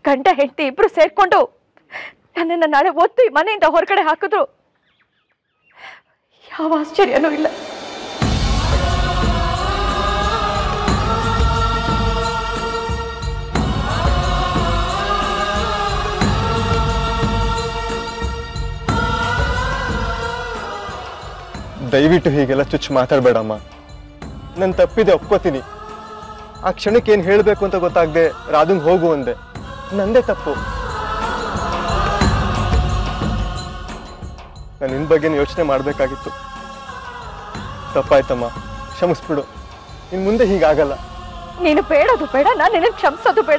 ಗಂಡ ಹೆಂಡತಿ ಇಬ್ರು ಸೇರ್ಕೊಂಡು ನನ್ನನ್ನು ನಾಳೆ ಒತ್ತು ಈ ಮನೆಯಿಂದ ಹೊರಗಡೆ ಹಾಕಿದ್ರು ಯಾವ ಆಶ್ಚರ್ಯನೂ ಇಲ್ಲ ದಯವಿಟ್ಟು ಹೀಗೆಲ್ಲ ಚುಚ್ಚು ಮಾತಾಡಬೇಡಮ್ಮ ನನ್ನ ತಪ್ಪಿದೆ ಒಪ್ಕೋತೀನಿ ಆ ಕ್ಷಣಕ್ಕೆ ಏನು ಹೇಳಬೇಕು ಅಂತ ಗೊತ್ತಾಗದೆ ರಾಧುಂಗ್ ಹೋಗು ಅಂದೆ ನಂದೇ ತಪ್ಪು ನಾನು ನಿನ್ನ ಬಗ್ಗೆ ಯೋಚನೆ ಮಾಡಬೇಕಾಗಿತ್ತು ತಪ್ಪಾಯ್ತಮ್ಮ ಕ್ಷಮಿಸ್ಬಿಡು ಇನ್ನು ಮುಂದೆ ಹೀಗಾಗಲ್ಲ ನೀನು ಬೇಡದು ಬೇಡ ನಾನು ನಿನ್ನ ಕ್ಷಮಿಸೋದು ಬೇಡ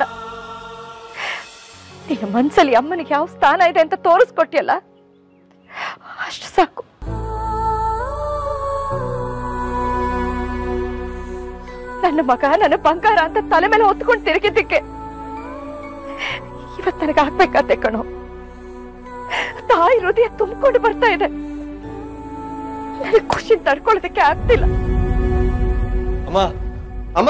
ನಿನ್ನ ಮನ್ಸಲ್ಲಿ ಅಮ್ಮನಿಗೆ ಯಾವ ಸ್ಥಾನ ಇದೆ ಅಂತ ತೋರಿಸ್ಕೊಟ್ಟಿಯಲ್ಲ ಅಷ್ಟು ಸಾಕು ನನ್ನ ಮಗ ನನ್ನ ಬಂಗಾರ ಅಂತ ತಲೆ ಮೇಲೆ ಹೊತ್ಕೊಂಡು ತಿರುಗಿದ್ದಕ್ಕೆ ಇವತ್ತು ನನಗೆ ಆಗ್ಬೇಕಾದೆ ಕಣೋ ತಾಯಿ ಹೃದಯ ತುಂಬಿಕೊಂಡು ಬರ್ತಾ ಇದೆ ನನಗೆ ಖುಷಿ ತಡ್ಕೊಳ್ಳೋದಕ್ಕೆ ಆಗ್ತಿಲ್ಲ ಅಮ್ಮ ಅಮ್ಮ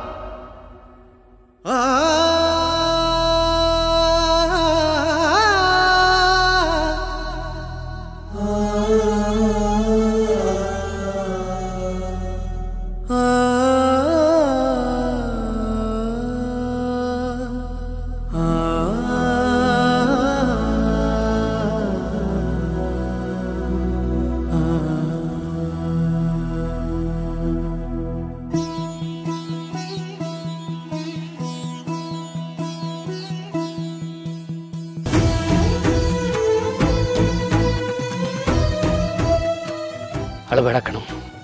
ಅಳಬೇಡ ಕಣು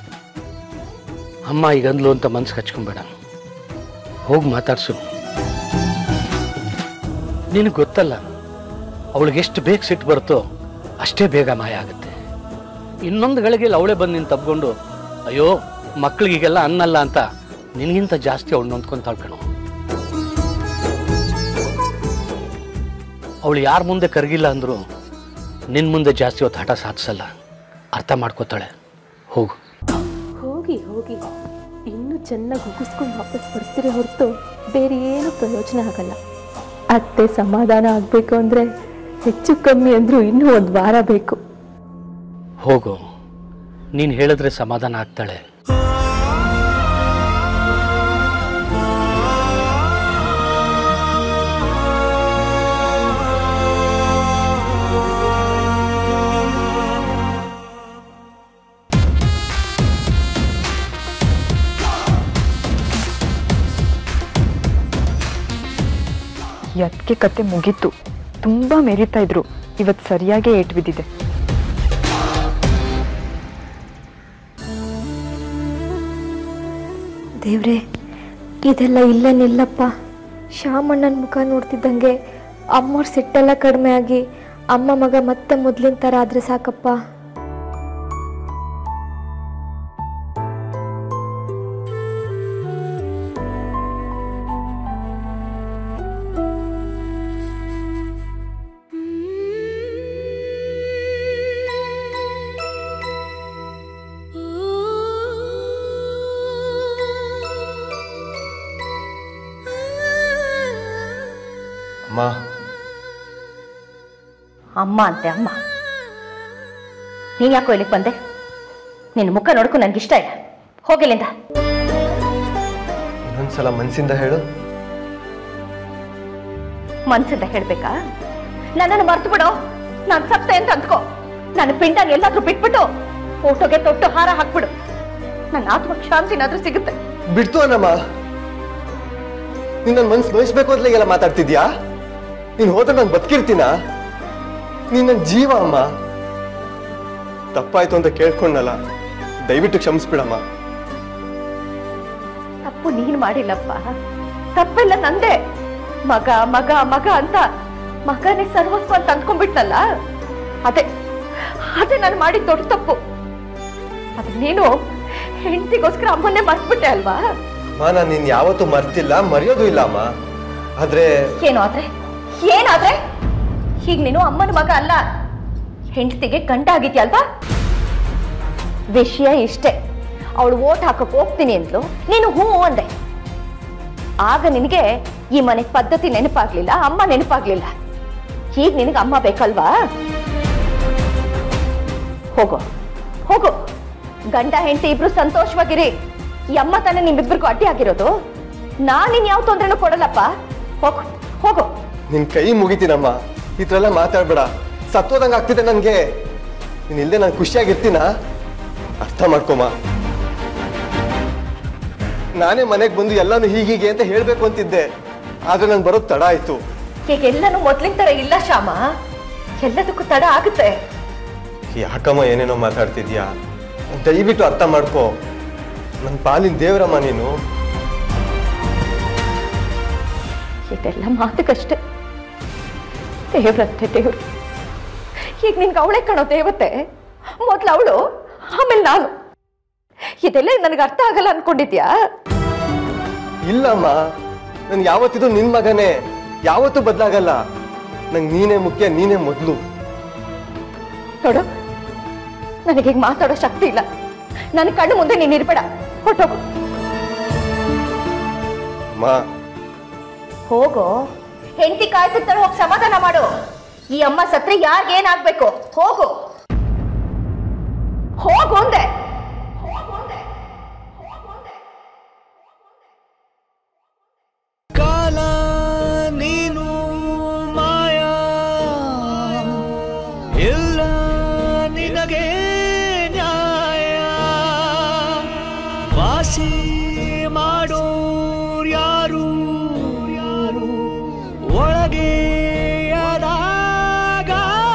ಅಮ್ಮ ಈಗಂದ್ಲು ಅಂತ ಮನ್ಸು ಹಚ್ಕೊಂಬೇಡ ಹೋಗಿ ಮಾತಾಡ್ಸು ನಿನಗೆ ಗೊತ್ತಲ್ಲ ಅವಳಿಗೆ ಎಷ್ಟು ಬೇಗ ಸಿಟ್ಟು ಬರುತ್ತೋ ಅಷ್ಟೇ ಬೇಗ ಮಾಯ ಆಗುತ್ತೆ ಇನ್ನೊಂದು ಗಳಿಗೆಯಲ್ಲಿ ಅವಳೇ ಬಂದು ನಿನ್ನ ತಬ್ಕೊಂಡು ಅಯ್ಯೋ ಮಕ್ಳಿಗೀಗೆಲ್ಲ ಅನ್ನಲ್ಲ ಅಂತ ನಿನಗಿಂತ ಜಾಸ್ತಿ ಅವಳು ನೊಂದ್ಕೊಂತಾಳ್ ಕಣು ಅವಳು ಯಾರ ಮುಂದೆ ಕರಗಿಲ್ಲ ಅಂದ್ರು ನಿನ್ನ ಮುಂದೆ ಜಾಸ್ತಿ ಹೊತ್ತು ಹಠ ಸಾಧಿಸಲ್ಲ ಅರ್ಥ ಮಾಡ್ಕೋತಾಳೆ ಹೋಗು ಹೋಗಿ ಹೋಗಿ ಇನ್ನೂ ಚೆನ್ನಾಗಿ ಉಗಿಸ್ಕೊಂಡು ವಾಪಸ್ ಬರ್ತೀರಿ ಹೊರತು ಬೇರೆ ಏನು ಪ್ರಯೋಜನ ಆಗಲ್ಲ ಅತ್ತೆ ಸಮಾಧಾನ ಆಗಬೇಕು ಅಂದರೆ ಹೆಚ್ಚು ಕಮ್ಮಿ ಅಂದರೂ ಇನ್ನೂ ಒಂದು ವಾರ ಬೇಕು ಹೋಗು ನೀನು ಹೇಳಿದ್ರೆ ಸಮಾಧಾನ ಆಗ್ತಾಳೆ ಯತ್ಕೆ ಕತೆ ಮುಗೀತು ತುಂಬಾ ಮೆರಿತಾ ಇದ್ರು ಇವತ್ತು ಸರಿಯಾಗಿ ಏಟ್ ಬಿದ್ದಿದೆ ದೇವ್ರೆ ಇದೆಲ್ಲ ಇಲ್ಲೇ ನಿಲ್ಲಪ್ಪ ಶ್ಯಾಮಣ್ಣನ ಮುಖ ನೋಡ್ತಿದ್ದಂಗೆ ಅಮ್ಮವ್ರ ಸಿಟ್ಟೆಲ್ಲ ಕಡಿಮೆ ಆಗಿ ಅಮ್ಮ ಮಗ ಮತ್ತೆ ಮೊದ್ಲಿನ ಥರ ಆದ್ರೆ ಸಾಕಪ್ಪ ಅಮ್ಮ ಅಮ್ಮ ಅಂತೆ ಅಮ್ಮ ನೀನ್ ಯಾಕೋ ಇಲ್ಲಿಗೆ ಬಂದೆ ನಿನ್ನ ಮುಖ ನೋಡ್ಕೊ ನನ್ಗಿಷ್ಟ ಇಲ್ಲ ಹೋಗಿಲ್ಲಿಂದ ಇನ್ನೊಂದ್ಸಲ ಮನ್ಸಿಂದ ಹೇಳು ಮನ್ಸಿಂದ ಹೇಳ್ಬೇಕಾ ನನ್ನನ್ನು ಮರ್ತು ಬಿಡು ನಾನು ಸತ್ತೆ ಅಂತ ಅಂದ್ಕೋ ನನ್ನ ಪಿಂಡನ ಎಲ್ಲಾದ್ರೂ ಬಿಟ್ಬಿಟ್ಟು ಫೋಟೋಗೆ ತೊಟ್ಟು ಹಾರ ಹಾಕ್ಬಿಡು ನನ್ನ ಆತ್ಮಕ್ಕೆ ಶಾಂತಿನಾದ್ರೂ ಸಿಗುತ್ತೆ ಬಿಡ್ತು ಅನ್ನಮ್ಮ ನೀನ್ ನನ್ನ ಮನ್ಸು ನೋಯಿಸ್ಬೇಕು ಅಂತ ಎಲ್ಲ ಮಾತಾಡ್ತಿದ್ಯಾ ನೀನ್ ಹೋದ್ರೆ ನಾನು ಬದುಕಿರ್ತೀನ ನೀನ್ ನನ್ನ ಜೀವ ಅಮ್ಮ ತಪ್ಪಾಯ್ತು ಅಂತ ಕೇಳ್ಕೊಂಡಲ್ಲ ದಯವಿಟ್ಟು ಕ್ಷಮಿಸ್ಬಿಡಮ್ಮ ತಪ್ಪು ನೀನ್ ಮಾಡಿಲ್ಲಪ್ಪ ತಪ್ಪೆಲ್ಲ ನಂದೇ ಮಗ ಮಗ ಮಗ ಅಂತ ಮಗನೇ ಸರ್ವಸ್ವ ಅಂತ ಅಂದ್ಕೊಂಡ್ಬಿಟ್ನಲ್ಲ ಅದೇ ಅದೇ ನಾನು ಮಾಡಿದ ದೊಡ್ಡ ತಪ್ಪು ಅದು ನೀನು ಹೆಂಡತಿಗೋಸ್ಕರ ಅಮ್ಮನ್ನೇ ಮರ್ತ್ಬಿಟ್ಟೆ ಅಲ್ವಾ ಅಮ್ಮ ನಾನು ನಿನ್ ಯಾವತ್ತೂ ಮರ್ತಿಲ್ಲ ಮರೆಯೋದು ಇಲ್ಲ ಅಮ್ಮ ಆದ್ರೆ ಏನು ಆದ್ರೆ ಏನಾದ್ರೆ ಈಗ ನೀನು ಅಮ್ಮನ ಮಗ ಅಲ್ಲ ಹೆಂಡತಿಗೆ ಗಂಟ ಆಗಿದ್ಯಲ್ವಾ ವಿಷಯ ಇಷ್ಟೇ ಅವಳು ಓಟ್ ಹಾಕಕ್ ಹೋಗ್ತೀನಿ ಅಂದ್ಲು ನೀನು ಹ್ಞೂ ಅಂದೆ ಆಗ ನಿನಗೆ ಈ ಮನೆ ಪದ್ಧತಿ ನೆನಪಾಗ್ಲಿಲ್ಲ ಅಮ್ಮ ನೆನಪಾಗ್ಲಿಲ್ಲ ಈಗ ನಿನಗೆ ಅಮ್ಮ ಬೇಕಲ್ವಾ ಹೋಗೋ ಹೋಗು ಗಂಡ ಹೆಂಡತಿ ಇಬ್ರು ಸಂತೋಷವಾಗಿರಿ ಈ ಅಮ್ಮ ತಾನೇ ನಿಮ್ಮಿಬ್ಬರಿಗೂ ಅಡ್ಡಿ ಆಗಿರೋದು ನಾನಿನ್ ಯಾವ ತೊಂದ್ರೆನೂ ಕೊಡಲ್ಲಪ್ಪ ಹೋಗು ಹೋಗು ನಿನ್ ಕೈ ಮುಗಿತೀನಮ್ಮ ಈ ಥರ ಎಲ್ಲ ಮಾತಾಡ್ಬೇಡ ಸತ್ತೋದಂಗ ಆಗ್ತಿದೆ ನನ್ಗೆ ನೀನ್ ಇಲ್ದೆ ನಾನು ಖುಷಿಯಾಗಿರ್ತೀನ ಅರ್ಥ ಮಾಡ್ಕೊಮ್ಮ ನಾನೇ ಮನೆಗೆ ಬಂದು ಎಲ್ಲಾನು ಹೀಗೀಗೆ ಅಂತ ಹೇಳ್ಬೇಕು ಅಂತಿದ್ದೆ ಆದ್ರೆ ನಾನು ಬರೋದು ತಡ ಆಯ್ತು ಈಗ ಎಲ್ಲನೂ ಮೊದ್ಲಿನ ತರ ಇಲ್ಲ ಶ್ಯಾಮ ಎಲ್ಲದಕ್ಕೂ ತಡ ಆಗುತ್ತೆ ಯಾಕಮ್ಮ ಏನೇನೋ ಮಾತಾಡ್ತಿದ್ಯಾ ದಯವಿಟ್ಟು ಅರ್ಥ ಮಾಡ್ಕೋ ನನ್ನ ಪಾಲಿನ ದೇವರಮ್ಮ ನೀನು ಇದೆಲ್ಲ ಮಾತುಕಷ್ಟೆ ದೇವ್ರಂತೆ ದೇವ್ರು ಈಗ ನಿನ್ಗೆ ಅವಳೇ ಕಾಣೋ ದೇವತೆ ಮೊದ್ಲು ಅವಳು ಆಮೇಲೆ ನಾನು ಇದೆಲ್ಲ ನನಗೆ ಅರ್ಥ ಆಗಲ್ಲ ಅನ್ಕೊಂಡಿದ್ಯಾ ಇಲ್ಲಮ್ಮ ನನ್ ಯಾವತ್ತಿದು ನಿನ್ ಮಗನೇ ಯಾವತ್ತೂ ಬದಲಾಗಲ್ಲ ನಂಗೆ ನೀನೇ ಮುಖ್ಯ ನೀನೇ ಮೊದಲು ನೋಡು ನನಗೀಗ ಮಾತಾಡೋ ಶಕ್ತಿ ಇಲ್ಲ ನನ್ನ ಕಣ್ಣು ಮುಂದೆ ನೀನ್ ಇರ್ಬೇಡ ಹೊಟ್ಟೋಗು ಅಮ್ಮ ಹೋಗೋ ಹೆಂಡತಿ ಕಾಯ್ತಿರ್ತಾಳೆ ಹೋಗಿ ಸಮಾಧಾನ ಮಾಡು ಈ ಅಮ್ಮ ಸತ್ರೆ ಯಾರಿಗೇನಾಗ್ಬೇಕು ಹೋಗು ಹೋಗು ಅಂದೆ ಕಾಲ ನೀನು ಮಾಯಾ ಇಲ್ಲ ನಿನಗೆ ನ್ಯಾಯ ವಾಸಿ ಮಾಡೋರ್ ಯಾರು ಯಾರು ಒಳಗೆ ಅದಾಗಾಯ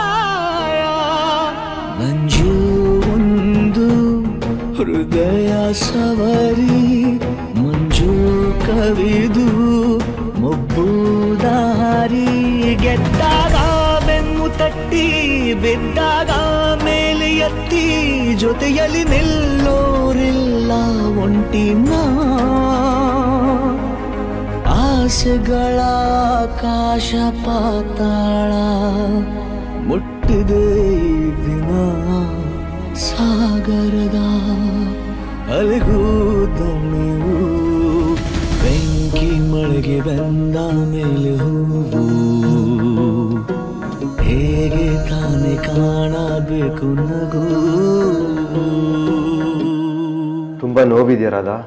ಮಂಜು ಒಂದು ಹೃದಯ ಸವರಿ ಮಂಜು ಕವಿದು ಮೊಬ್ಬು ದಾರಿ ಗೆದ್ದಾಗ ಬೆನ್ನು ತಟ್ಟಿ ಬಿದ್ದಾಗ ಮೇಲೆ ಎತ್ತಿ ಜೊತೆಯಲ್ಲಿ ನಿಲ್ಲೋರಿಲ್ಲ ಒಂಟಿನ ಆಸೆಗಳ ಆಕಾಶ ಪಾತಾಳ ಮುಟ್ಟಿದೆ ಈ ದಿನ ಸಾಗರದ ಅಲೆಗೂ ದಣಿವು ಬೆಂಕಿ ಮಳೆಗೆ ಬಂದ ಮೇಲೆ ಹೂವು ಹೇಗೆ ತಾನೇ ಕಾಣಬೇಕು ನಗು ತುಂಬಾ ನೋವಿದ್ಯಾ ರಾಧಾ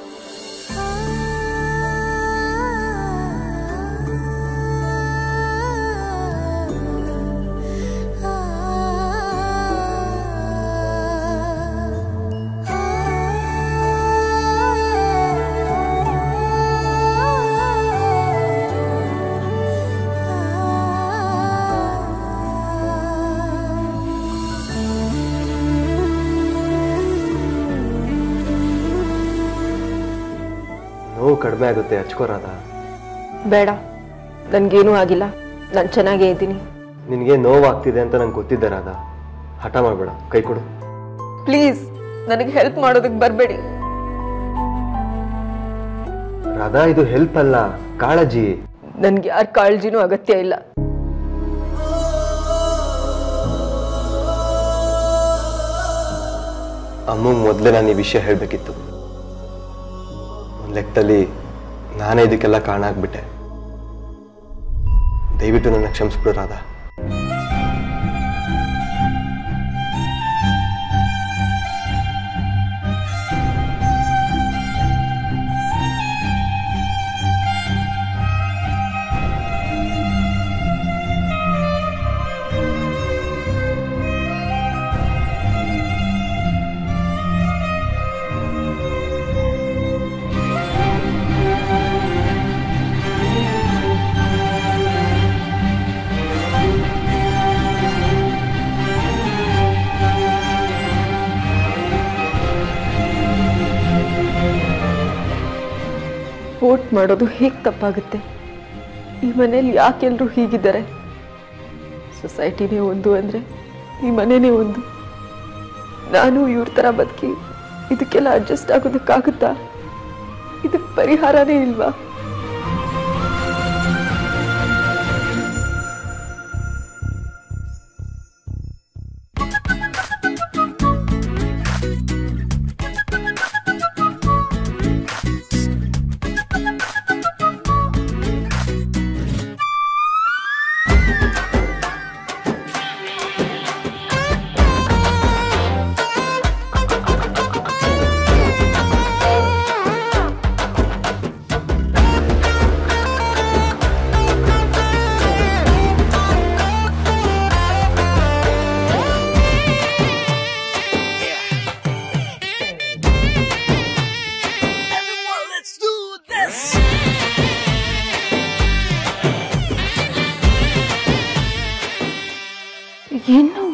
ನೋವು ಕಡಿಮೆ ಆಗುತ್ತೆ ಹಚ್ಕೋ ರಾಧಾ ಬೇಡ ನನ್ಗೇನೂ ಆಗಿಲ್ಲ ನಾನು ಚೆನ್ನಾಗೇ ಇದ್ದೀನಿ ನಿನಗೆ ನೋವಾಗ್ತಿದೆ ಅಂತ ನಂಗೆ ಗೊತ್ತಿದ್ದೆ ರಾಧಾ ಹಠ ಮಾಡಬೇಡ ಕೈ ಕೊಡು ಪ್ಲೀಸ್ ನನಗೆ ಹೆಲ್ಪ್ ಮಾಡೋದಕ್ಕೆ ಬರಬೇಡಿ ರಾಧಾ ಇದು ಹೆಲ್ಪ್ ಅಲ್ಲ ಕಾಳಜಿ ನನ್ಗೆ ಯಾರ ಕಾಳಜಿನೂ ಅಗತ್ಯ ಇಲ್ಲ ಅಮ್ಮಂಗೆ ಮೊದಲೇ ನಾನು ಈ ವಿಷಯ ಹೇಳಬೇಕಿತ್ತು ಒಂದು ಲೆಕ್ಕದಲ್ಲಿ ನಾನೇ ಇದಕ್ಕೆಲ್ಲ ಕಾರಣ ಆಗ್ಬಿಟ್ಟೆ ದಯವಿಟ್ಟು ನನ್ನ ಕ್ಷಮಿಸ್ಬಿಡು ರಾಧಾ ವೋಟ್ ಮಾಡೋದು ಹೇಗೆ ತಪ್ಪಾಗುತ್ತೆ ಈ ಮನೇಲಿ ಯಾಕೆಲ್ಲರೂ ಹೀಗಿದ್ದಾರೆ ಸೊಸೈಟಿನೇ ಒಂದು ಅಂದರೆ ಈ ಮನೆನೇ ಒಂದು ನಾನು ಇವ್ರ ಥರ ಬದುಕಿ ಇದಕ್ಕೆಲ್ಲ ಅಡ್ಜಸ್ಟ್ ಆಗೋದಕ್ಕಾಗುತ್ತಾ ಇದಕ್ಕೆ ಪರಿಹಾರನೇ ಇಲ್ವಾ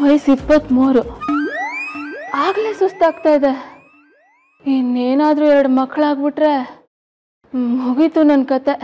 ವಯಸ್ಸು ಇಪ್ಪತ್ತ್ಮೂರು ಆಗಲೇ ಸುಸ್ತಾಗ್ತಾ ಇದೆ ಇನ್ನೇನಾದರೂ ಎರಡು ಮಕ್ಕಳಾಗ್ಬಿಟ್ರೆ ಮುಗೀತು ನನ್ನ ಕತೆ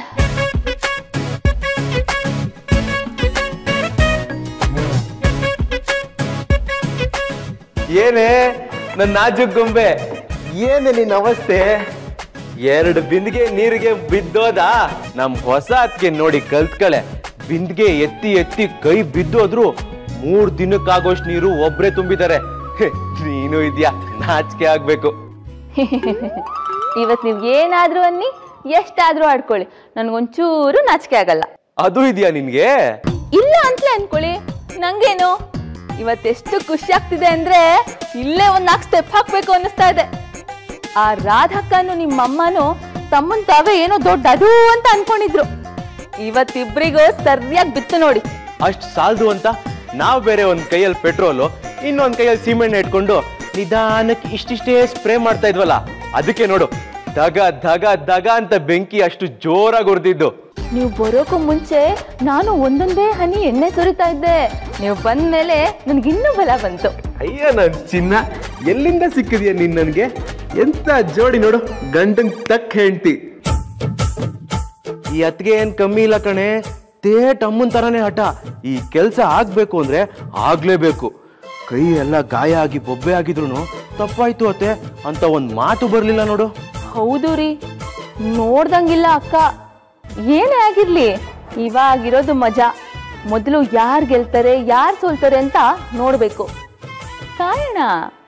ಏನೇ ನನ್ನ ನಾಜುಕ್ ಗೊಂಬೆ ಏನೇ ನಿನ್ನ ಅವಸ್ಥೆ ಎರಡು ಬಿಂದಿಗೆ ನೀರಿಗೆ ಬಿದ್ದೋದ ನಮ್ ಹೊಸ ಅತ್ಗೆ ನೋಡಿ ಕಲ್ತ್ಕಳೆ ಬಿಂದಿಗೆ ಎತ್ತಿ ಎತ್ತಿ ಕೈ ಬಿದ್ದೋದ್ರು ಮೂರ್ ದಿನಕ್ಕಾಗೋಷ್ಟು ನೀರು ಒಬ್ರೇ ತುಂಬಿದ್ದಾರೆ ಹೆ, ನೀನು ಇದ್ಯಾ ನಾಚಿಕೆ ಆಗ್ಬೇಕು ಇವತ್ತು ನೀವು ಏನಾದರೂ ಅನ್ನಿ ಎಷ್ಟಾದರೂ ಆಡ್ಕೊಳ್ಳಿ ನನಗೊಂಚೂರು ನಾಚಿಕೆ ಆಗಲ್ಲ ಅದು ಇದೆಯಾ ನಿನ್ಗೆ ಇಲ್ಲ ಅಂತಲೇ ಅನ್ಕೊಳ್ಳಿ ನಂಗೇನು ಇವತ್ತೆಷ್ಟು ಖುಷಿ ಆಗ್ತಿದೆ ಅಂದ್ರೆ ಇಲ್ಲೇ ಒಂದ್ ನಾಲ್ಕು ಸ್ಟೆಪ್ ಹಾಕ್ಬೇಕು ಅನ್ನಿಸ್ತಾ ಇದೆ ಆ ರಾಧಕ್ಕನು ನಿಮ್ಮಮ್ಮನು ತಮ್ಮನ್ ತಾವೇ ಏನೋ ದೊಡ್ಡ ಅದು ಅಂತ ಅನ್ಕೊಂಡಿದ್ರು ಇವತ್ತಿಬ್ರಿಗೂ ಸರಿಯಾಗಿ ಬಿತ್ತು ನೋಡಿ ಅಷ್ಟ್ ಸಾಲದು ಅಂತ ನಾವ್ ಬೇರೆ ಒಂದ್ ಕೈಯಲ್ಲಿ ಪೆಟ್ರೋಲು ಇನ್ನೊಂದ್ ಕೈಯಲ್ಲಿ ಸಿಮೆಂಟ್ ಇಟ್ಕೊಂಡು ನಿಧಾನಕ್ಕೆ ಇಷ್ಟಿಷ್ಟೇ ಸ್ಪ್ರೇ ಮಾಡ್ತಾ ಇದ್ವಲ್ಲ ಅದಕ್ಕೆ ನೋಡು ದಗ ದಗ ದಗ ಅಂತ ಬೆಂಕಿ ಅಷ್ಟು ಜೋರಾಗಿ ಉರ್ದಿದ್ದು ನೀವು ಬರೋಕ್ಕೂ ಮುಂಚೆ ನಾನು ಒಂದೊಂದೇ ಹನಿ ಎಣ್ಣೆ ಸುರಿತಾ ಇದ್ದೆ ನೀವು ಬಂದ್ಮೇಲೆ ನನ್ಗಿನ್ನೂ ಬಲ ಬಂತು ಅಯ್ಯ ನನ್ ಚಿನ್ನ ಎಲ್ಲಿಂದ ಸಿಕ್ಕಿದ್ಯಾ ನೀನ್ ನನ್ಗೆ ಎಂತ ಜೋಡಿ ನೋಡು ಗಂಡನ್ ತಕ್ಕ ಹೆಂಡ್ತಿ ಈ ಅತ್ಗೆ ಏನ್ ಕಮ್ಮಿ ಇಲ್ಲ ಕಣೆ ತೇಟ್ ಅಮ್ಮನ್ ತರಾನೇ ಹಠ ಈ ಕೆಲ್ಸ ಆಗ್ಬೇಕು ಅಂದ್ರೆ ಆಗ್ಲೇಬೇಕು ಕೈ ಎಲ್ಲ ಗಾಯ ಆಗಿ ಬೊಬ್ಬೆ ಆಗಿದ್ರು ತಪ್ಪಾಯ್ತು ಅತ್ತೆ ಅಂತ ಒಂದ್ ಮಾತು ಬರ್ಲಿಲ್ಲ ನೋಡು ಹೌದು ರೀ ನೋಡ್ದಂಗಿಲ್ಲ ಅಕ್ಕ ಏನೇ ಆಗಿರ್ಲಿ ಇವಾಗಿರೋದು ಮಜಾ ಮೊದಲು ಯಾರು ಗೆಲ್ತಾರೆ ಯಾರು ಸೋಲ್ತಾರೆ ಅಂತ ನೋಡ್ಬೇಕು ಕಾಯೋಣ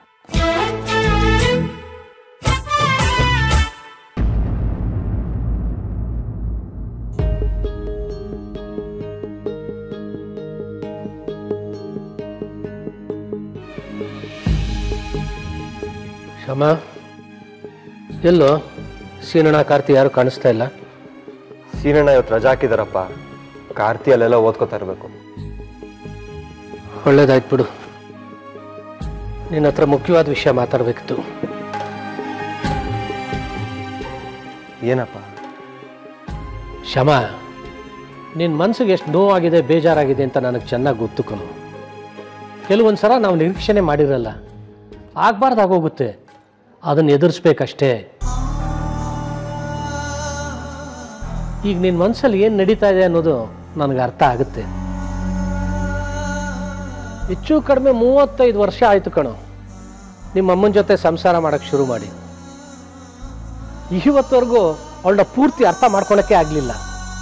ಕ್ಷಮ ಎಲ್ಲೋ ಸೀನಣ್ಣ ಕಾರ್ತಿ ಯಾರು ಕಾಣಿಸ್ತಾ ಇಲ್ಲ ಸೀನಣ್ಣ ಇವತ್ತು ರಜಾ ಹಾಕಿದಾರಪ್ಪ ಕಾರ್ತಿ ಅಲ್ಲೆಲ್ಲ ಓದ್ಕೋತಾ ಇರಬೇಕು ಒಳ್ಳೇದಾಯ್ತು ಬಿಡು ನಿನ್ನ ಹತ್ರ ಮುಖ್ಯವಾದ ವಿಷಯ ಮಾತಾಡಬೇಕಿತ್ತು ಏನಪ್ಪ ಶಮ ನಿನ್ನ ಮನಸ್ಸಿಗೆ ಎಷ್ಟು ನೋವಾಗಿದೆ ಬೇಜಾರಾಗಿದೆ ಅಂತ ನನಗೆ ಚೆನ್ನಾಗಿ ಗೊತ್ತು ಕಣು ಕೆಲವೊಂದು ಸಲ ನಾವು ನಿರೀಕ್ಷಣೆ ಮಾಡಿರಲ್ಲ ಆಗಬಾರ್ದಾಗೋಗುತ್ತೆ ಅದನ್ನು ಎದುರಿಸ್ಬೇಕಷ್ಟೇ ಈಗ ನಿನ್ನ ಮನಸ್ಸಲ್ಲಿ ಏನು ನಡೀತಾ ಇದೆ ಅನ್ನೋದು ನನಗೆ ಅರ್ಥ ಆಗುತ್ತೆ ಹೆಚ್ಚು ಕಡಿಮೆ ಮೂವತ್ತೈದು ವರ್ಷ ಆಯಿತು ಕಣೋ ನಿಮ್ಮ ಅಮ್ಮನ ಜೊತೆ ಸಂಸಾರ ಮಾಡೋಕ್ಕೆ ಶುರು ಮಾಡಿ ಇವತ್ತವರೆಗೂ ಅವಳನ್ನ ಪೂರ್ತಿ ಅರ್ಥ ಮಾಡ್ಕೊಳಕ್ಕೆ ಆಗಲಿಲ್ಲ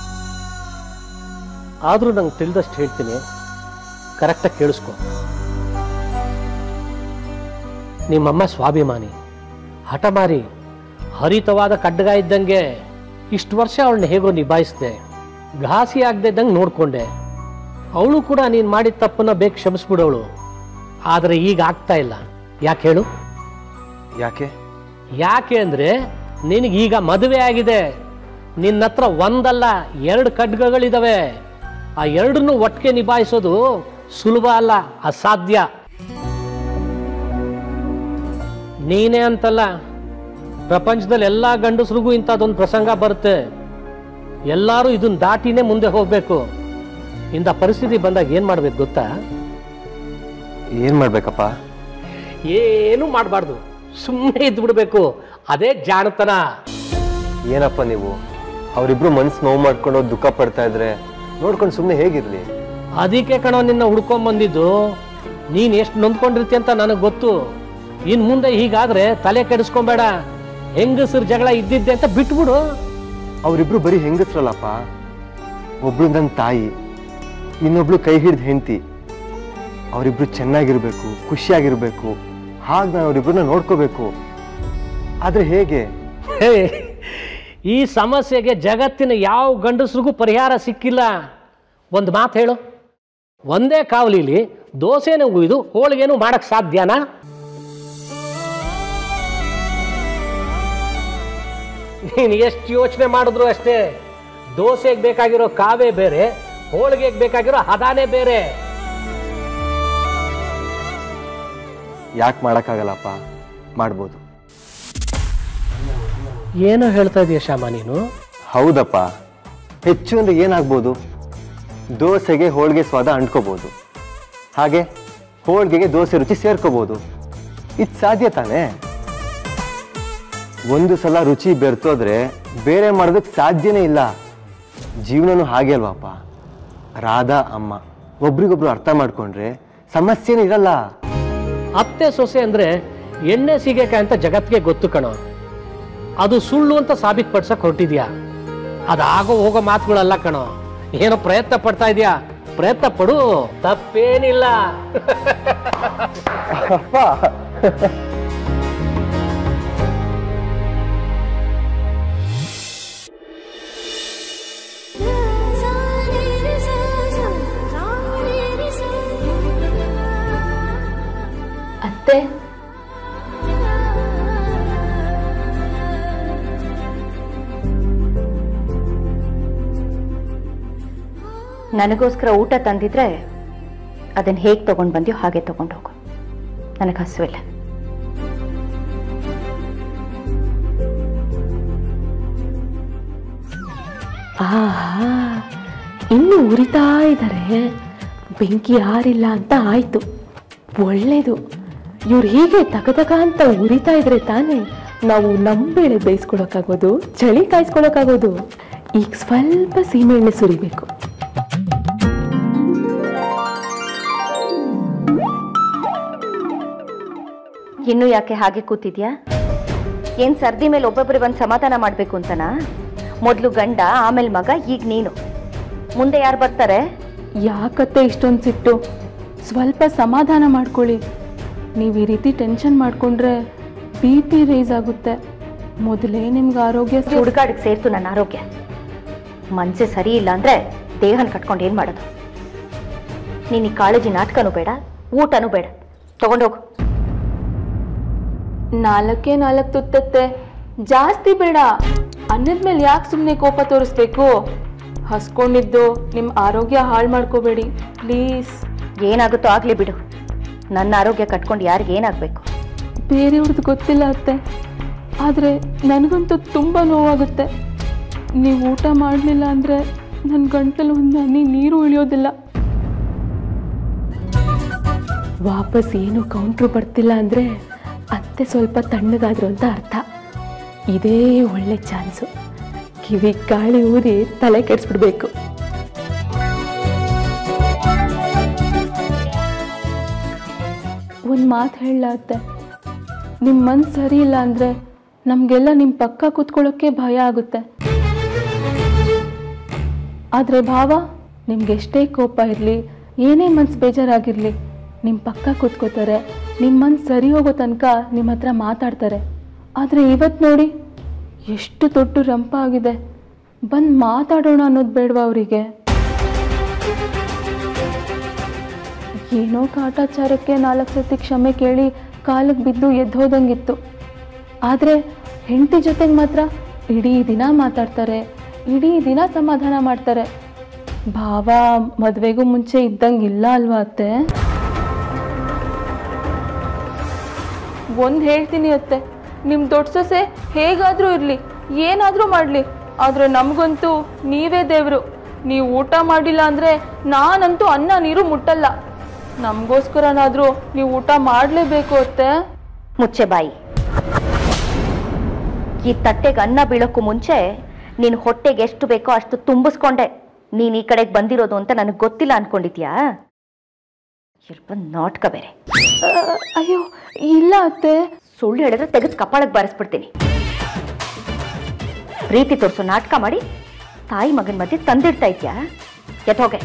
ಆದರೂ ನಂಗೆ ತಿಳಿದಷ್ಟು ಹೇಳ್ತೀನಿ ಕರೆಕ್ಟಾಗಿ ಕೇಳಿಸ್ಕೊ ನಿಮ್ಮಮ್ಮ ಸ್ವಾಭಿಮಾನಿ ಹಠಮಾರಿ ಹರಿತವಾದ ಖಡ್ಗ ಇದ್ದಂಗೆ ಇಷ್ಟು ವರ್ಷ ಅವಳನ್ನ ಹೇಗೋ ನಿಭಾಯಿಸ್ದೆ ಘಾಸಿ ಆಗದೆ ಇದ್ದಂಗೆ ನೋಡ್ಕೊಂಡೆ ಅವಳು ಕೂಡ ನೀನು ಮಾಡಿದ ತಪ್ಪನ್ನ ಬೇಗ ಕ್ಷಮಿಸ್ಬಿಡವಳು ಆದರೆ ಈಗ ಆಗ್ತಾ ಇಲ್ಲ ಯಾಕೆ ಹೇಳು ಯಾಕೆ ಯಾಕೆ ಅಂದ್ರೆ ನಿನಗೀಗ ಮದುವೆ ಆಗಿದೆ ನಿನ್ನ ಹತ್ರ ಒಂದಲ್ಲ ಎರಡು ಖಡ್ಗಗಳಿದಾವೆ ಆ ಎರಡನ್ನು ಒಟ್ಟಿಗೆ ನಿಭಾಯಿಸೋದು ಸುಲಭ ಅಲ್ಲ ಅಸಾಧ್ಯ ನೀನೇ ಅಂತಲ್ಲ ಪ್ರಪಂಚದಲ್ಲಿ ಎಲ್ಲ ಗಂಡಸ್ರಿಗೂ ಇಂಥದ್ದೊಂದು ಪ್ರಸಂಗ ಬರುತ್ತೆ ಎಲ್ಲರೂ ಇದನ್ನ ದಾಟಿನೇ ಮುಂದೆ ಹೋಗ್ಬೇಕು ಇಂಥ ಪರಿಸ್ಥಿತಿ ಬಂದಾಗ ಏನ್ ಮಾಡ್ಬೇಕು ಗೊತ್ತಾ ಏನ್ ಮಾಡ್ಬೇಕಪ್ಪ ಏನು ಮಾಡಬಾರ್ದು ಸುಮ್ಮನೆ ಇದ್ದು ಬಿಡ್ಬೇಕು ಅದೇ ಜಾಣತನ ಏನಪ್ಪ ನೀವು ಅವರಿಬ್ರು ಮನ್ಸು ನೋವು ಮಾಡ್ಕೊಂಡು ದುಃಖ ಪಡ್ತಾ ಇದ್ರೆ ನೋಡ್ಕೊಂಡು ಸುಮ್ಮನೆ ಹೇಗಿರ್ಲಿ ಅದಕ್ಕೆ ಕಣೋ ನಿನ್ನ ಹುಡ್ಕೊಂಡ್ ಬಂದಿದ್ದು ನೀನ್ ಎಷ್ಟು ನೊಂದ್ಕೊಂಡಿರ್ತಿ ಅಂತ ನನಗೆ ಗೊತ್ತು ಇನ್ ಮುಂದೆ ಹೀಗಾದ್ರೆ ತಲೆ ಕೆಡಿಸ್ಕೊಂಬೇಡ ಹೆಂಗಸರ್ ಜಗಳ ಇದ್ದಿದ್ದೆ ಅಂತ ಬಿಟ್ಬಿಡು ಅವರಿಬ್ರು ಬರೀ ಹೆಂಗಸ್ರಲ್ಲಪ್ಪ ಒಬ್ಳು ನನ್ನ ತಾಯಿ ಇನ್ನೊಬ್ಳು ಕೈ ಹಿಡ್ದು ಹೆಂಡತಿ ಅವರಿಬ್ರು ಚೆನ್ನಾಗಿರ್ಬೇಕು ಖುಷಿಯಾಗಿರ್ಬೇಕು ಹಾಗೆ ನಾನು ಅವರಿಬ್ರನ್ನ ನೋಡ್ಕೋಬೇಕು ಆದ್ರೆ ಹೇಗೆ ಹೇ, ಈ ಸಮಸ್ಯೆಗೆ ಜಗತ್ತಿನ ಯಾವ ಗಂಡಸ್ರಿಗೂ ಪರಿಹಾರ ಸಿಕ್ಕಿಲ್ಲ ಒಂದು ಮಾತು ಹೇಳು ಒಂದೇ ಕಾವಲಿಲಿ ದೋಸೆನೂ ಉಯ್ದು ಹೋಳಿಗೆನೂ ಮಾಡಕ್ ಸಾಧ್ಯನಾ ನೀನು ಎಷ್ಟು ಯೋಚನೆ ಮಾಡಿದ್ರು ಅಷ್ಟೇ ದೋಸೆಗೆ ಬೇಕಾಗಿರೋ ಕಾವೇ ಬೇರೆ ಹೋಳಿಗೆಗೆ ಬೇಕಾಗಿರೋ ಹದಾನೇ ಬೇರೆ ಯಾಕೆ ಮಾಡೋಕ್ಕಾಗಲ್ಲಪ್ಪ ಮಾಡ್ಬೋದು ಏನೋ ಹೇಳ್ತಾ ಇದೀಯ ಶ್ಯಾಮ ನೀನು ಹೌದಪ್ಪ ಹೆಚ್ಚು ಅಂದ್ರೆ ಏನಾಗ್ಬೋದು ದೋಸೆಗೆ ಹೋಳಿಗೆ ಸ್ವಾದ ಅಂಟ್ಕೋಬೋದು ಹಾಗೆ ಹೋಳಿಗೆಗೆ ದೋಸೆ ರುಚಿ ಸೇರ್ಕೋಬಹುದು ಇದು ಸಾಧ್ಯ ತಾನೇ ಒಂದು ಸಲ ರುಚಿ ಬೆರ್ತೋದ್ರೆ ಬೇರೆ ಮಾಡೋದಕ್ಕೆ ಸಾಧ್ಯನೇ ಇಲ್ಲ ಜೀವನನೂ ಹಾಗೆ ಅಲ್ವಾಪ ರಾಧಾ ಅಮ್ಮ ಒಬ್ರಿಗೊಬ್ರು ಅರ್ಥ ಮಾಡ್ಕೊಂಡ್ರೆ ಸಮಸ್ಯೆನೇ ಇರಲ್ಲ ಅತ್ತೆ ಸೊಸೆ ಅಂದ್ರೆ ಎಣ್ಣೆ ಸೀಗೆಕಾಯಿ ಅಂತ ಜಗತ್ತಿಗೆ ಗೊತ್ತು ಕಣೋ ಅದು ಸುಳ್ಳು ಅಂತ ಸಾಬೀತುಪಡ್ಸಕ್ ಹೊರಟಿದ್ಯಾ ಅದಾಗೋ ಹೋಗೋ ಮಾತುಗಳಲ್ಲ ಕಣೋ ಏನೋ ಪ್ರಯತ್ನ ಪಡ್ತಾ ಇದೀಯಾ ಪ್ರಯತ್ನ ಪಡು ತಪ್ಪೇನಿಲ್ಲ ಅತ್ತೆ ನನಗೋಸ್ಕರ ಊಟ ತಂದಿದ್ರೆ ಅದನ್ನ ಹೇಗೆ ತಗೊಂಡು ಬಂದ್ಯೋ ಹಾಗೆ ತಗೊಂಡು ಹೋಗು ನನಗೆ ಹಸುವಿಲ್ಲ ಆಹಾ ಇನ್ನು ಉರಿತಾ ಇದ್ದಾರೆ ಬೆಂಕಿ ಯಾರಿಲ್ಲ ಅಂತ ಆಯ್ತು ಒಳ್ಳೇದು ಇವ್ರು ಹೀಗೆ ತಗತಗ ಅಂತ ಉರಿತಾ ಇದ್ರೆ ತಾನೇ ನಾವು ನಮ್ಮ ಬೇಳೆ ಬೇಯಿಸ್ಕೊಳಕ್ಕಾಗೋದು ಚಳಿ ಕಾಯಿಸ್ಕೊಳಕ್ಕಾಗೋದು ಈಗ ಸ್ವಲ್ಪ ಸೀಮೆಎಣ್ಣೆ ಸುರಿಬೇಕು ಇನ್ನು ಯಾಕೆ ಹಾಗೆ ಕೂತಿದ್ಯಾ ಏನ್ ಸರ್ದಿ ಮೇಲೆ ಒಬ್ಬೊಬ್ಬರಿಗೆ ಒಂದು ಸಮಾಧಾನ ಮಾಡ್ಬೇಕು ಅಂತನಾ ಮೊದಲು ಗಂಡ ಆಮೇಲೆ ಮಗ ಈಗ ನೀನು ಮುಂದೆ ಯಾರು ಬರ್ತಾರೆ ಯಾಕತ್ತೆ ಇಷ್ಟೊಂದು ಸಿಟ್ಟು ಸ್ವಲ್ಪ ಸಮಾಧಾನ ಮಾಡ್ಕೊಳ್ಳಿ ನೀವು ಈ ರೀತಿ ಟೆನ್ಷನ್ ಮಾಡ್ಕೊಂಡ್ರೆ ಬಿ ಪಿ ರೇಸ್ ಆಗುತ್ತೆ ಮೊದಲೇ ನಿಮ್ಗೆ ಆರೋಗ್ಯ ಸರಿ- ಹುಡುಗಾಡಿಗೆ ಸೇರ್ತು ನನ್ನ ಆರೋಗ್ಯ ಮನ್ಸೆ ಸರಿ ಇಲ್ಲ ಅಂದ್ರೆ ದೇಹನ ಕಟ್ಕೊಂಡು ಏನ್ ಮಾಡೋದು ನೀನ್ ಈ ಕಾಳಜಿ ನಾಟಕನೂ ಬೇಡ ಊಟನೂ ಬೇಡ ತಗೊಂಡೋಗು ನಾಲ್ಕೇ ನಾಲ್ಕು ತುತ್ತತ್ತೆ ಜಾಸ್ತಿ ಬೇಡ ಅನ್ನದ ಮೇಲೆ ಯಾಕೆ ಸುಮ್ಮನೆ ಕೋಪ ತೋರಿಸ್ಬೇಕು ಹಸ್ಕೊಂಡಿದ್ದು ನಿಮ್ಮ ಆರೋಗ್ಯ ಹಾಳು ಮಾಡ್ಕೋಬೇಡಿ ಪ್ಲೀಸ್ ಏನಾಗುತ್ತೋ ಆಗ್ಲಿ ಬಿಡು ನನ್ನ ಆರೋಗ್ಯ ಕಟ್ಕೊಂಡು ಯಾರಿಗೆ ಏನಾಗಬೇಕು ಬೇರೆಯವ್ರದ್ದು ಗೊತ್ತಿಲ್ಲ ಅತ್ತೆ ಆದರೆ ನನಗಂತೂ ತುಂಬ ನೋವಾಗುತ್ತೆ ನೀವು ಊಟ ಮಾಡಲಿಲ್ಲ ಅಂದರೆ ನನ್ನ ಗಂಟಲು ಒಂದು ಹನಿ ನೀರು ಇಳಿಯೋದಿಲ್ಲ ವಾಪಸ್ ಏನು ಕೌಂಟ್ರು ಬರ್ತಿಲ್ಲ ಅಂದರೆ ಅತ್ತೆ ಸ್ವಲ್ಪ ತಣ್ಣಗಾದ್ರು ಅಂತ ಅರ್ಥ ಇದೇ ಒಳ್ಳೆ ಚಾನ್ಸು ಕಿವಿ ಗಾಳಿ ಊದಿ ತಲೆ ಕೆಡಿಸ್ಬಿಡ್ಬೇಕು ಒಂದು ಮಾತು ಹೇಳಲ್ಲ ಅತ್ತೆ ನಿಮ್ಮ ಮನ್ಸು ಸರಿ ಇಲ್ಲ ಅಂದರೆ ನಮಗೆಲ್ಲ ನಿಮ್ಮ ಪಕ್ಕ ಕೂತ್ಕೊಳ್ಳೋಕ್ಕೆ ಭಯ ಆಗುತ್ತೆ ಆದರೆ ಭಾವ ನಿಮ್ಗೆ ಎಷ್ಟೇ ಕೋಪ ಇರಲಿ ಏನೇ ಮನ್ಸು ಬೇಜಾರಾಗಿರಲಿ ನಿಮ್ಮ ಪಕ್ಕ ಕೂತ್ಕೋತಾರೆ ನಿಮ್ಮ ಮನ್ಸು ಸರಿ ಹೋಗೋ ತನಕ ನಿಮ್ಮ ಹತ್ರ ಮಾತಾಡ್ತಾರೆ ಆದರೆ ಇವತ್ತು ನೋಡಿ ಎಷ್ಟು ದೊಡ್ಡ ರಂಪ ಆಗಿದೆ ಬಂದು ಮಾತಾಡೋಣ ಅನ್ನೋದು ಬೇಡವಾ ಅವರಿಗೆ ಏನೋ ಕಾಟಾಚಾರಕ್ಕೆ ನಾಲ್ಕು ಸತಿ ಕ್ಷಮೆ ಕೇಳಿ ಕಾಲಿಗೆ ಬಿದ್ದು ಎದ್ದು ಹೋದಂಗಿತ್ತು ಆದರೆ ಹೆಂಡತಿ ಜೊತೆಗೆ ಮಾತ್ರ ಇಡೀ ದಿನ ಮಾತಾಡ್ತಾರೆ ಇಡೀ ದಿನ ಸಮಾಧಾನ ಮಾಡ್ತಾರೆ ಭಾವ ಮದುವೆಗೂ ಮುಂಚೆ ಇದ್ದಂಗೆ ಇಲ್ಲ ಅಲ್ವಾ ಅತ್ತೆ ಒಂದು ಹೇಳ್ತೀನಿ ಅತ್ತೆ ನಿಮ್ಮ ದೊಡ್ಡ ಸೊಸೆ ಹೇಗಾದರೂ ಇರಲಿ ಏನಾದರೂ ಮಾಡಲಿ ಆದರೆ ನಮಗಂತೂ ನೀವೇ ದೇವರು ನೀವು ಊಟ ಮಾಡಿಲ್ಲ ಅಂದರೆ ನಾನಂತೂ ಅನ್ನ ನೀರು ಮುಟ್ಟಲ್ಲ ನಮಗೋಸ್ಕರನಾದರೂ ನೀವು ಊಟ ಮಾಡಲೇಬೇಕು ಅತ್ತೆ ಮುಚ್ಚೆ ಬಾಯಿ ಈ ತಟ್ಟೆಗೆ ಅನ್ನ ಬೀಳೋಕ್ಕೂ ಮುಂಚೆ ನೀನು ಹೊಟ್ಟೆಗೆ ಎಷ್ಟು ಬೇಕೋ ಅಷ್ಟು ತುಂಬಿಸ್ಕೊಂಡೆ ನೀನು ಈ ಕಡೆಗೆ ಬಂದಿರೋದು ಅಂತ ನನಗೆ ಗೊತ್ತಿಲ್ಲ ಅನ್ಕೊಂಡಿದ್ಯಾ ಸ್ವಲ್ಪ ನಾಟಕ ಬೇರೆ ಅಯ್ಯೋ ಇಲ್ಲ ಅತ್ತೆ ಸುಳ್ಳು ಹೇಳಿದ್ರೆ ತೆಗೆದು ಕಪಾಳಕ್ಕೆ ಬಾರಿಸ್ಬಿಡ್ತೀನಿ ಪ್ರೀತಿ ತೋರಿಸೋ ನಾಟಕ ಮಾಡಿ ತಾಯಿ ಮಗನ ಮಧ್ಯೆ ತಂದಿಡ್ತಾ ಇದ್ಯಾ ಎತ್ತೋಗೆ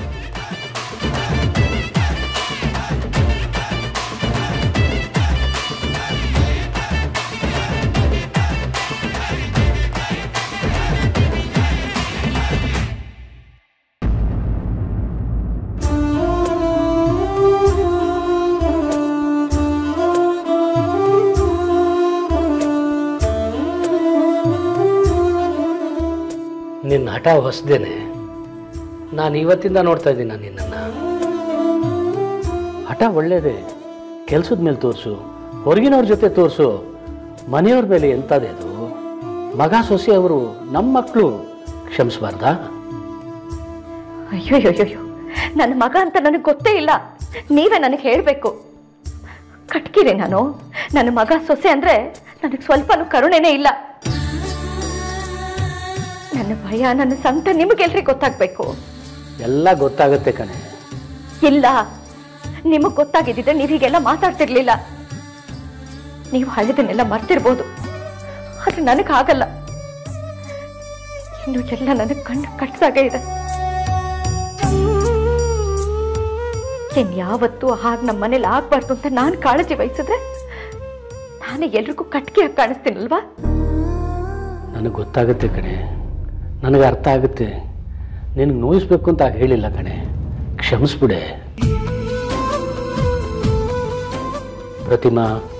ನಿನ್ನ ಹಠ ಹೊಸ್ದೇನೆ ನಾನು ಇವತ್ತಿಂದ ನೋಡ್ತಾ ಇದ್ದೀನಿ ನಿನ್ನನ್ನು ಹಠ ಒಳ್ಳೇದೇ ಕೆಲ್ಸದ ಮೇಲೆ ತೋರಿಸು ಹೊರಗಿನವ್ರ ಜೊತೆ ತೋರಿಸು ಮನೆಯವ್ರ ಮೇಲೆ ಎಂಥದೇ ಅದು ಮಗ ಸೊಸೆ ಅವರು ನಮ್ಮ ಮಕ್ಕಳು ಕ್ಷಮಿಸಬಾರ್ದಾ ಅಯ್ಯೋ ಅಯ್ಯೋ ನನ್ನ ಮಗ ಅಂತ ನನಗೆ ಗೊತ್ತೇ ಇಲ್ಲ ನೀವೇ ನನಗೆ ಹೇಳಬೇಕು ಕಟ್ಕಿರಿ ನಾನು ನನ್ನ ಮಗ ಸೊಸೆ ಅಂದ್ರೆ ನನಗೆ ಸ್ವಲ್ಪನೂ ಕರುಣೆನೇ ಇಲ್ಲ ನನ್ನ ಭಯ ನನ್ನ ಸಂಕಟ ನಿಮಗೆಲ್ರಿಗೆ ಗೊತ್ತಾಗ್ಬೇಕು ಎಲ್ಲ ಗೊತ್ತಾಗುತ್ತೆ ಕಣೆ ಇಲ್ಲ ನಿಮಗ್ ಗೊತ್ತಾಗಿದ್ದಿದ್ರೆ ನೀವು ಹೀಗೆಲ್ಲ ಮಾತಾಡ್ತಿರ್ಲಿಲ್ಲ ನೀವು ಹಳೆದನ್ನೆಲ್ಲ ಮರ್ತಿರ್ಬೋದು ಆದ್ರೆ ನನಗೆ ಆಗಲ್ಲ ಇನ್ನು ಎಲ್ಲ ನನಗೆ ಕಣ್ಣು ಕಟ್ಸಾಗೆ ಇದೆ ಇನ್ ಯಾವತ್ತೂ ಹಾಗೆ ನಮ್ಮ ಮನೇಲಿ ಆಗ್ಬಾರ್ದು ಅಂತ ನಾನು ಕಾಳಜಿ ವಹಿಸಿದ್ರೆ ನಾನೇ ಎಲ್ರಿಗೂ ಕಟ್ಕಿಯಾಗಿ ಕಾಣಿಸ್ತೀನಲ್ವಾ ನನಗೆ ಗೊತ್ತಾಗುತ್ತೆ ಕಣೆ ನನಗೆ ಅರ್ಥ ಆಗುತ್ತೆ ನಿನಗೆ ನೋಯಿಸ್ಬೇಕು ಅಂತ ಹೇಳಿಲ್ಲ ಕಣೆ ಕ್ಷಮಿಸ್ಬಿಡೆ ಪ್ರತಿಮಾ